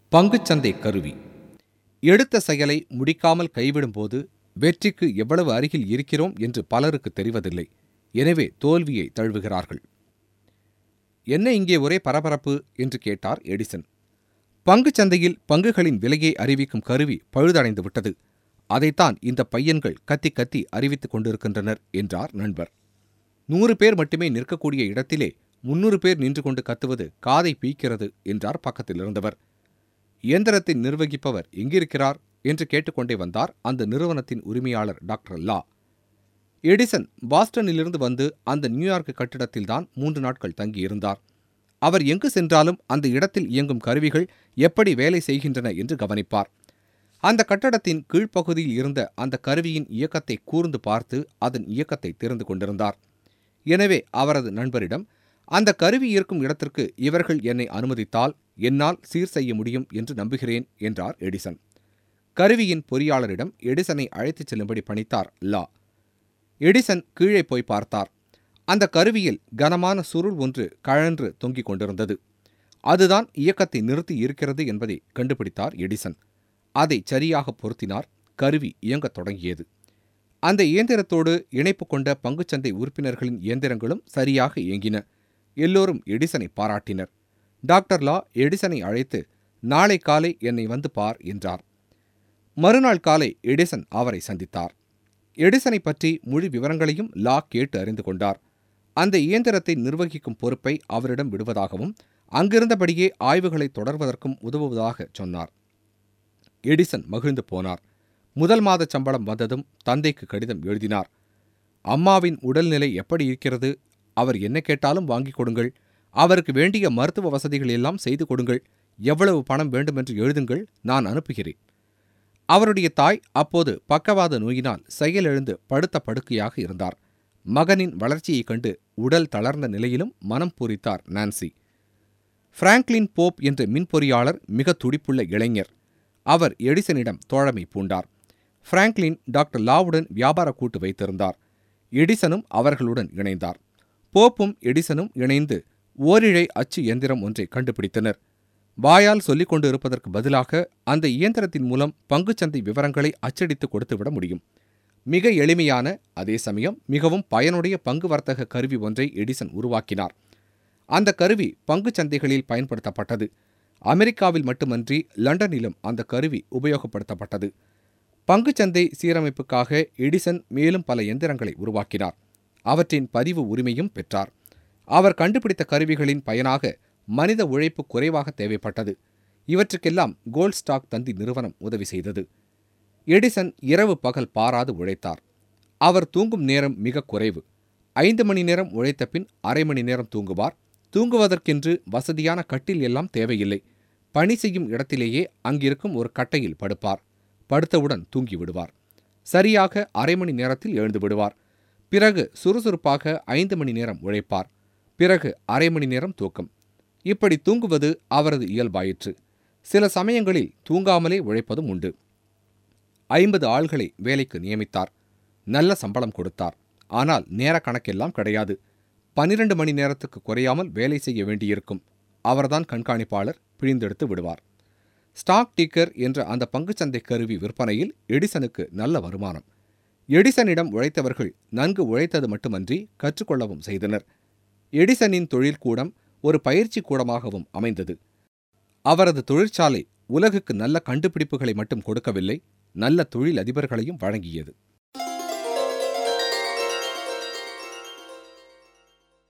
பங்குச்சந்தை கருவி எடுத்த செயலை முடிக்காமல் கைவிடும்போது வெற்றிக்கு எவ்வளவு அருகில் இருக்கிறோம் என்று பலருக்கு தெரிவதில்லை எனவே தோல்வியை தழுவுகிறார்கள் என்ன இங்கே ஒரே பரபரப்பு என்று கேட்டார் எடிசன் பங்குச் சந்தையில் பங்குகளின் விலையை அறிவிக்கும் கருவி பழுதடைந்து விட்டது அதைத்தான் இந்த பையன்கள் கத்தி கத்தி அறிவித்துக் கொண்டிருக்கின்றனர் என்றார் நண்பர் நூறு பேர் மட்டுமே நிற்கக்கூடிய இடத்திலே முன்னூறு பேர் நின்று கொண்டு கத்துவது காதை பீக்கிறது என்றார் பக்கத்தில் இருந்தவர் இயந்திரத்தை நிர்வகிப்பவர் எங்கிருக்கிறார் என்று கேட்டுக்கொண்டே வந்தார் அந்த நிறுவனத்தின் உரிமையாளர் டாக்டர் லா எடிசன் பாஸ்டனிலிருந்து வந்து அந்த நியூயார்க் கட்டிடத்தில்தான் மூன்று நாட்கள் தங்கியிருந்தார் அவர் எங்கு சென்றாலும் அந்த இடத்தில் இயங்கும் கருவிகள் எப்படி வேலை செய்கின்றன என்று கவனிப்பார் அந்த கட்டடத்தின் கீழ்ப்பகுதியில் இருந்த அந்த கருவியின் இயக்கத்தை கூர்ந்து பார்த்து அதன் இயக்கத்தை தெரிந்து கொண்டிருந்தார் எனவே அவரது நண்பரிடம் அந்த கருவி இருக்கும் இடத்திற்கு இவர்கள் என்னை அனுமதித்தால் என்னால் சீர் செய்ய முடியும் என்று நம்புகிறேன் என்றார் எடிசன் கருவியின் பொறியாளரிடம் எடிசனை அழைத்துச் செல்லும்படி பணித்தார் லா எடிசன் கீழே போய் பார்த்தார் அந்த கருவியில் கனமான சுருள் ஒன்று கழன்று தொங்கிக் கொண்டிருந்தது அதுதான் இயக்கத்தை நிறுத்தி இருக்கிறது என்பதை கண்டுபிடித்தார் எடிசன் அதை சரியாக பொருத்தினார் கருவி இயங்கத் தொடங்கியது அந்த இயந்திரத்தோடு இணைப்பு கொண்ட பங்குச்சந்தை உறுப்பினர்களின் இயந்திரங்களும் சரியாக இயங்கின எல்லோரும் எடிசனை பாராட்டினர் டாக்டர் லா எடிசனை அழைத்து நாளை காலை என்னை வந்து பார் என்றார் மறுநாள் காலை எடிசன் அவரை சந்தித்தார் எடிசனை பற்றி முழு விவரங்களையும் லா கேட்டு அறிந்து கொண்டார் அந்த இயந்திரத்தை நிர்வகிக்கும் பொறுப்பை அவரிடம் விடுவதாகவும் அங்கிருந்தபடியே ஆய்வுகளை தொடர்வதற்கும் உதவுவதாக சொன்னார் எடிசன் மகிழ்ந்து போனார் முதல் மாத சம்பளம் வந்ததும் தந்தைக்கு கடிதம் எழுதினார் அம்மாவின் உடல்நிலை எப்படி இருக்கிறது அவர் என்ன கேட்டாலும் வாங்கிக் கொடுங்கள் அவருக்கு வேண்டிய மருத்துவ வசதிகள் எல்லாம் செய்து கொடுங்கள் எவ்வளவு பணம் வேண்டுமென்று எழுதுங்கள் நான் அனுப்புகிறேன் அவருடைய தாய் அப்போது பக்கவாத நோயினால் செயலிழந்து படுத்த படுக்கையாக இருந்தார் மகனின் வளர்ச்சியைக் கண்டு உடல் தளர்ந்த நிலையிலும் மனம் பூரித்தார் நான்சி பிராங்க்லின் போப் என்ற மின்பொறியாளர் மிக துடிப்புள்ள இளைஞர் அவர் எடிசனிடம் தோழமை பூண்டார் பிராங்க்லின் டாக்டர் லாவுடன் வியாபார கூட்டு வைத்திருந்தார் எடிசனும் அவர்களுடன் இணைந்தார் போப்பும் எடிசனும் இணைந்து ஓரிழை அச்சு இயந்திரம் ஒன்றை கண்டுபிடித்தனர் வாயால் சொல்லிக் கொண்டு இருப்பதற்கு பதிலாக அந்த இயந்திரத்தின் மூலம் பங்குச்சந்தை விவரங்களை அச்சடித்து கொடுத்துவிட முடியும் மிக எளிமையான அதே சமயம் மிகவும் பயனுடைய பங்கு வர்த்தக கருவி ஒன்றை எடிசன் உருவாக்கினார் அந்த கருவி பங்குச் சந்தைகளில் பயன்படுத்தப்பட்டது அமெரிக்காவில் மட்டுமன்றி லண்டனிலும் அந்த கருவி உபயோகப்படுத்தப்பட்டது பங்குச்சந்தை சீரமைப்புக்காக எடிசன் மேலும் பல எந்திரங்களை உருவாக்கினார் அவற்றின் பதிவு உரிமையும் பெற்றார் அவர் கண்டுபிடித்த கருவிகளின் பயனாக மனித உழைப்பு குறைவாக தேவைப்பட்டது இவற்றுக்கெல்லாம் கோல்ட் ஸ்டாக் தந்தி நிறுவனம் உதவி செய்தது எடிசன் இரவு பகல் பாராது உழைத்தார் அவர் தூங்கும் நேரம் மிக குறைவு ஐந்து மணி நேரம் உழைத்த பின் அரை மணி நேரம் தூங்குவார் தூங்குவதற்கென்று வசதியான கட்டில் எல்லாம் தேவையில்லை பணி செய்யும் இடத்திலேயே அங்கிருக்கும் ஒரு கட்டையில் படுப்பார் படுத்தவுடன் தூங்கி விடுவார் சரியாக அரை மணி நேரத்தில் எழுந்து விடுவார் பிறகு சுறுசுறுப்பாக ஐந்து மணி நேரம் உழைப்பார் பிறகு அரை மணி நேரம் தூக்கம் இப்படி தூங்குவது அவரது இயல்பாயிற்று சில சமயங்களில் தூங்காமலே உழைப்பதும் உண்டு ஐம்பது ஆள்களை வேலைக்கு நியமித்தார் நல்ல சம்பளம் கொடுத்தார் ஆனால் நேர கணக்கெல்லாம் கிடையாது பனிரெண்டு மணி நேரத்துக்கு குறையாமல் வேலை செய்ய வேண்டியிருக்கும் அவர்தான் கண்காணிப்பாளர் பிழிந்தெடுத்து விடுவார் ஸ்டாக் டீக்கர் என்ற அந்த பங்குச்சந்தை கருவி விற்பனையில் எடிசனுக்கு நல்ல வருமானம் எடிசனிடம் உழைத்தவர்கள் நன்கு உழைத்தது மட்டுமன்றி கற்றுக்கொள்ளவும் செய்தனர் எடிசனின் தொழில்கூடம் ஒரு பயிற்சி கூடமாகவும் அமைந்தது அவரது தொழிற்சாலை உலகுக்கு நல்ல கண்டுபிடிப்புகளை மட்டும் கொடுக்கவில்லை நல்ல தொழில் அதிபர்களையும் வழங்கியது